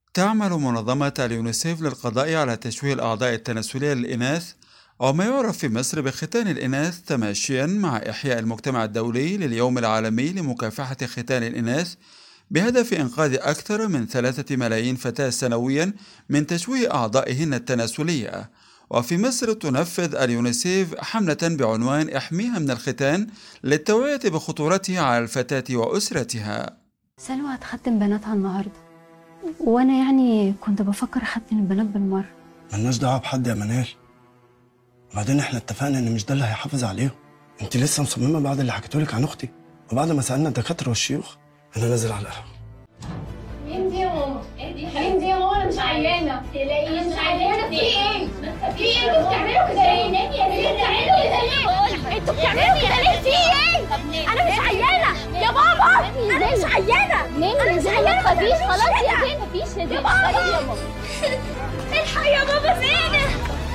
تعمل منظمة اليونيسيف للقضاء على تشويه الأعضاء التناسلية للإناث أو ما يعرف في مصر بختان الإناث تماشيا مع إحياء المجتمع الدولي لليوم العالمي لمكافحة ختان الإناث بهدف إنقاذ أكثر من ثلاثة ملايين فتاة سنويا من تشويه أعضائهن التناسلية وفي مصر تنفذ اليونيسيف حملة بعنوان احميها من الختان للتوعية بخطورته على الفتاة وأسرتها سلوى هتختم بناتها النهارده وانا يعني كنت بفكر اختم البنات بالمره ملناش دعوه بحد يا منال وبعدين احنا اتفقنا ان مش ده اللي هيحافظ عليهم انت لسه مصممه بعد اللي حكيتهولك عن اختي وبعد ما سالنا الدكاتره والشيوخ انا نازل على القهوه مين دي يا ماما؟ مين دي يا ماما انا مش عيانه تلاقيني مش عيانه في ايه؟ في ايه انتوا بتعملوا كده ليه؟ ليه بتعملوا كده ليه؟ انتوا بتعملوا كده ليه؟ في ايه؟ انا مش عيانه يا بابا انا مش عيانه انا مش عيانه تخافيش خلاص يا زين مفيش يا زين يا بابا يا ماما الحق يا بابا زينه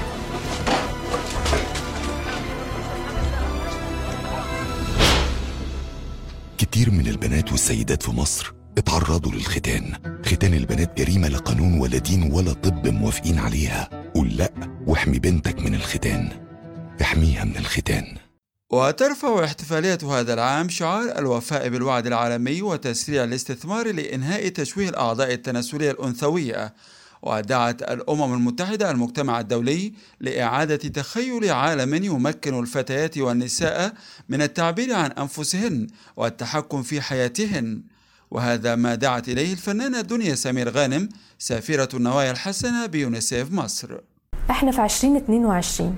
كتير من البنات والسيدات في مصر اتعرضوا للختان ختان البنات جريمة لا قانون ولا دين ولا طب موافقين عليها قول لأ واحمي بنتك من الختان احميها من الختان وترفع احتفالية هذا العام شعار الوفاء بالوعد العالمي وتسريع الاستثمار لإنهاء تشويه الأعضاء التناسلية الأنثوية ودعت الأمم المتحدة المجتمع الدولي لإعادة تخيل عالم يمكن الفتيات والنساء من التعبير عن أنفسهن والتحكم في حياتهن وهذا ما دعت إليه الفنانة دنيا سمير غانم سافرة النوايا الحسنة بيونيسيف مصر احنا في 2022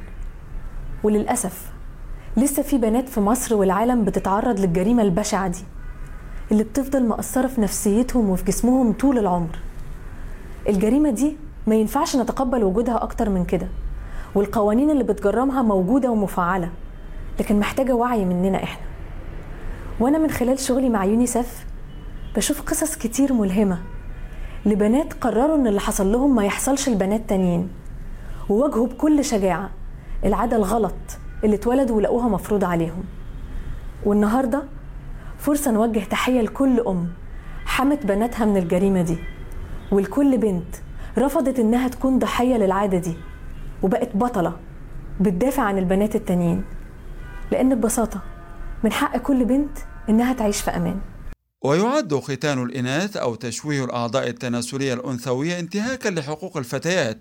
وللأسف لسه في بنات في مصر والعالم بتتعرض للجريمة البشعة دي اللي بتفضل مأثرة في نفسيتهم وفي جسمهم طول العمر الجريمة دي ما ينفعش نتقبل وجودها أكتر من كده والقوانين اللي بتجرمها موجودة ومفعلة لكن محتاجة وعي مننا إحنا وأنا من خلال شغلي مع يونيسف بشوف قصص كتير ملهمة لبنات قرروا إن اللي حصل لهم ما يحصلش لبنات تانيين وواجهوا بكل شجاعة العادة الغلط اللي اتولدوا ولقوها مفروض عليهم والنهاردة فرصة نوجه تحية لكل أم حمت بناتها من الجريمة دي ولكل بنت رفضت إنها تكون ضحية للعادة دي وبقت بطلة بتدافع عن البنات التانيين لأن ببساطة من حق كل بنت إنها تعيش في أمان ويعد ختان الإناث أو تشويه الأعضاء التناسلية الأنثوية انتهاكا لحقوق الفتيات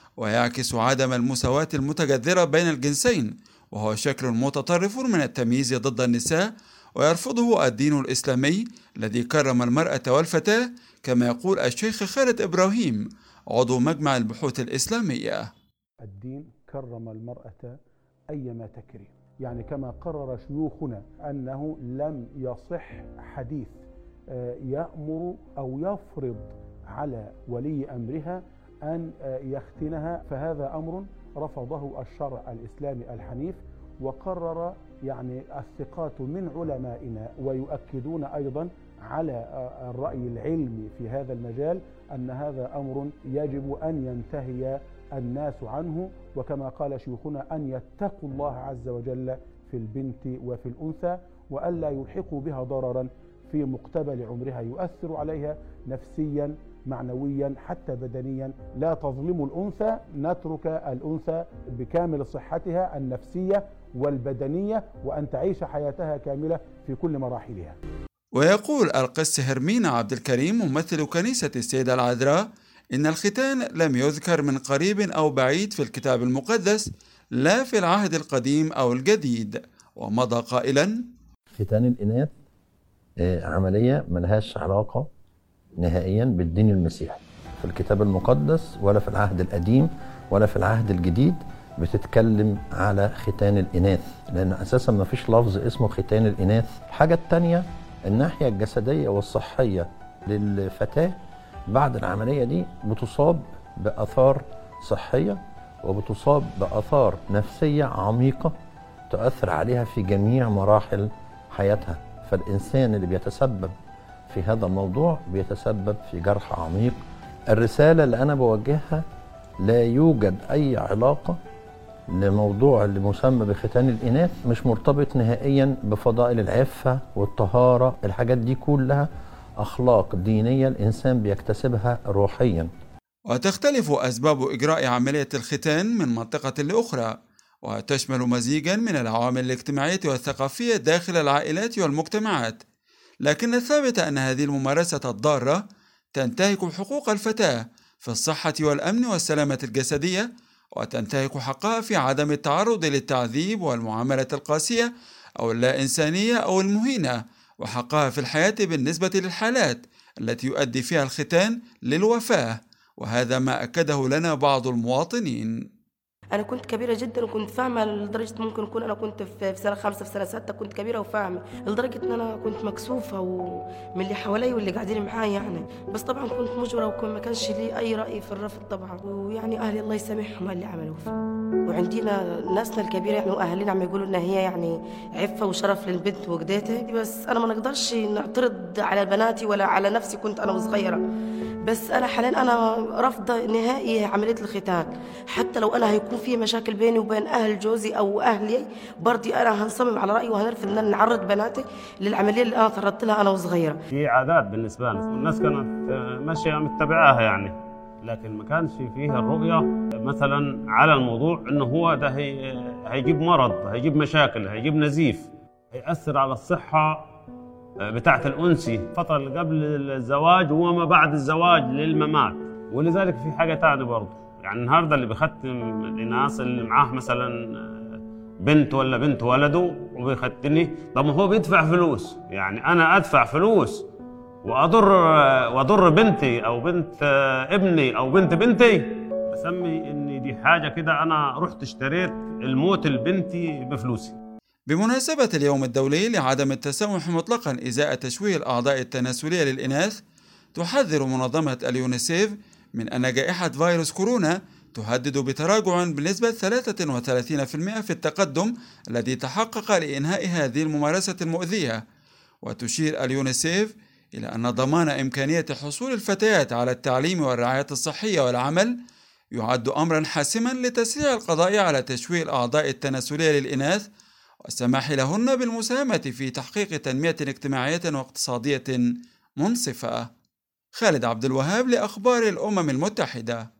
ويعكس عدم المساواة المتجذرة بين الجنسين وهو شكل متطرف من التمييز ضد النساء ويرفضه الدين الإسلامي الذي كرم المرأة والفتاة كما يقول الشيخ خالد إبراهيم عضو مجمع البحوث الإسلامية الدين كرم المرأة أيما تكريم يعني كما قرر شيوخنا أنه لم يصح حديث آه، يأمر أو يفرض على ولي أمرها أن آه، يختنها فهذا أمر رفضه الشرع الإسلامي الحنيف وقرر يعني الثقات من علمائنا ويؤكدون أيضا على آه، الرأي العلمي في هذا المجال أن هذا أمر يجب أن ينتهي الناس عنه وكما قال شيوخنا أن يتقوا الله عز وجل في البنت وفي الأنثى وألا يلحقوا بها ضررا في مقتبل عمرها يؤثر عليها نفسيا معنويا حتى بدنيا لا تظلم الأنثى نترك الأنثى بكامل صحتها النفسية والبدنية وأن تعيش حياتها كاملة في كل مراحلها ويقول القس هرمينا عبد الكريم ممثل كنيسة السيدة العذراء إن الختان لم يذكر من قريب أو بعيد في الكتاب المقدس لا في العهد القديم أو الجديد ومضى قائلا ختان الإناث آه، عملية ملهاش علاقة نهائيا بالدين المسيحي في الكتاب المقدس ولا في العهد القديم ولا في العهد الجديد بتتكلم على ختان الإناث لأن أساسا ما فيش لفظ اسمه ختان الإناث الحاجة التانية الناحية الجسدية والصحية للفتاة بعد العملية دي بتصاب بآثار صحية وبتصاب بآثار نفسية عميقة تؤثر عليها في جميع مراحل حياتها فالإنسان اللي بيتسبب في هذا الموضوع بيتسبب في جرح عميق الرسالة اللي أنا بوجهها لا يوجد أي علاقة لموضوع اللي مسمى بختان الإناث مش مرتبط نهائيا بفضائل العفة والطهارة الحاجات دي كلها أخلاق دينية الإنسان بيكتسبها روحيا وتختلف أسباب إجراء عملية الختان من منطقة لأخرى وتشمل مزيجا من العوامل الاجتماعية والثقافية داخل العائلات والمجتمعات لكن الثابت أن هذه الممارسة الضارة تنتهك حقوق الفتاة في الصحة والأمن والسلامة الجسدية وتنتهك حقها في عدم التعرض للتعذيب والمعاملة القاسية أو اللا إنسانية أو المهينة وحقها في الحياة بالنسبة للحالات التي يؤدي فيها الختان للوفاة وهذا ما أكده لنا بعض المواطنين انا كنت كبيره جدا وكنت فاهمه لدرجه ممكن اكون انا كنت في سنه خمسه في سنه سته كنت كبيره وفاهمه لدرجه ان انا كنت مكسوفه ومن اللي حواليا واللي قاعدين معايا يعني بس طبعا كنت مجبره وكان ما كانش لي اي راي في الرفض طبعا ويعني اهلي الله يسامحهم اللي عملوا فيه وعندنا ناسنا الكبيره يعني واهالينا عم يقولوا ان هي يعني عفه وشرف للبنت وجدتها بس انا ما نقدرش نعترض على بناتي ولا على نفسي كنت انا وصغيره بس انا حاليا انا رافضه نهائي عمليه الختان حتى لو انا هيكون في مشاكل بيني وبين اهل جوزي او اهلي برضي انا هنصمم على رايي وهنرفض ان نعرض بناتي للعمليه اللي انا تعرضت لها انا وصغيره في عادات بالنسبه لنا والناس كانت ماشيه متبعاها يعني لكن ما كانش فيها الرؤيه مثلا على الموضوع انه هو ده هي هيجيب مرض هيجيب مشاكل هيجيب نزيف هيأثر على الصحه بتاعة الأنثى الفترة اللي قبل الزواج وما بعد الزواج للممات ولذلك في حاجة تانية برضه يعني النهاردة اللي بيختم الناس اللي معاه مثلا بنت ولا بنت ولده وبيختني طب ما هو بيدفع فلوس يعني أنا أدفع فلوس وأضر وأضر بنتي أو بنت ابني أو بنت بنتي بسمي إن دي حاجة كده أنا رحت اشتريت الموت لبنتي بفلوسي بمناسبة اليوم الدولي لعدم التسامح مطلقا إزاء تشويه الأعضاء التناسلية للإناث تحذر منظمة اليونيسيف من أن جائحة فيروس كورونا تهدد بتراجع بنسبة 33% في التقدم الذي تحقق لإنهاء هذه الممارسة المؤذية وتشير اليونيسيف إلى أن ضمان إمكانية حصول الفتيات على التعليم والرعاية الصحية والعمل يعد أمرا حاسما لتسريع القضاء على تشويه الأعضاء التناسلية للإناث والسماح لهن بالمساهمة في تحقيق تنمية اجتماعية واقتصادية منصفة. خالد عبد الوهاب لأخبار الأمم المتحدة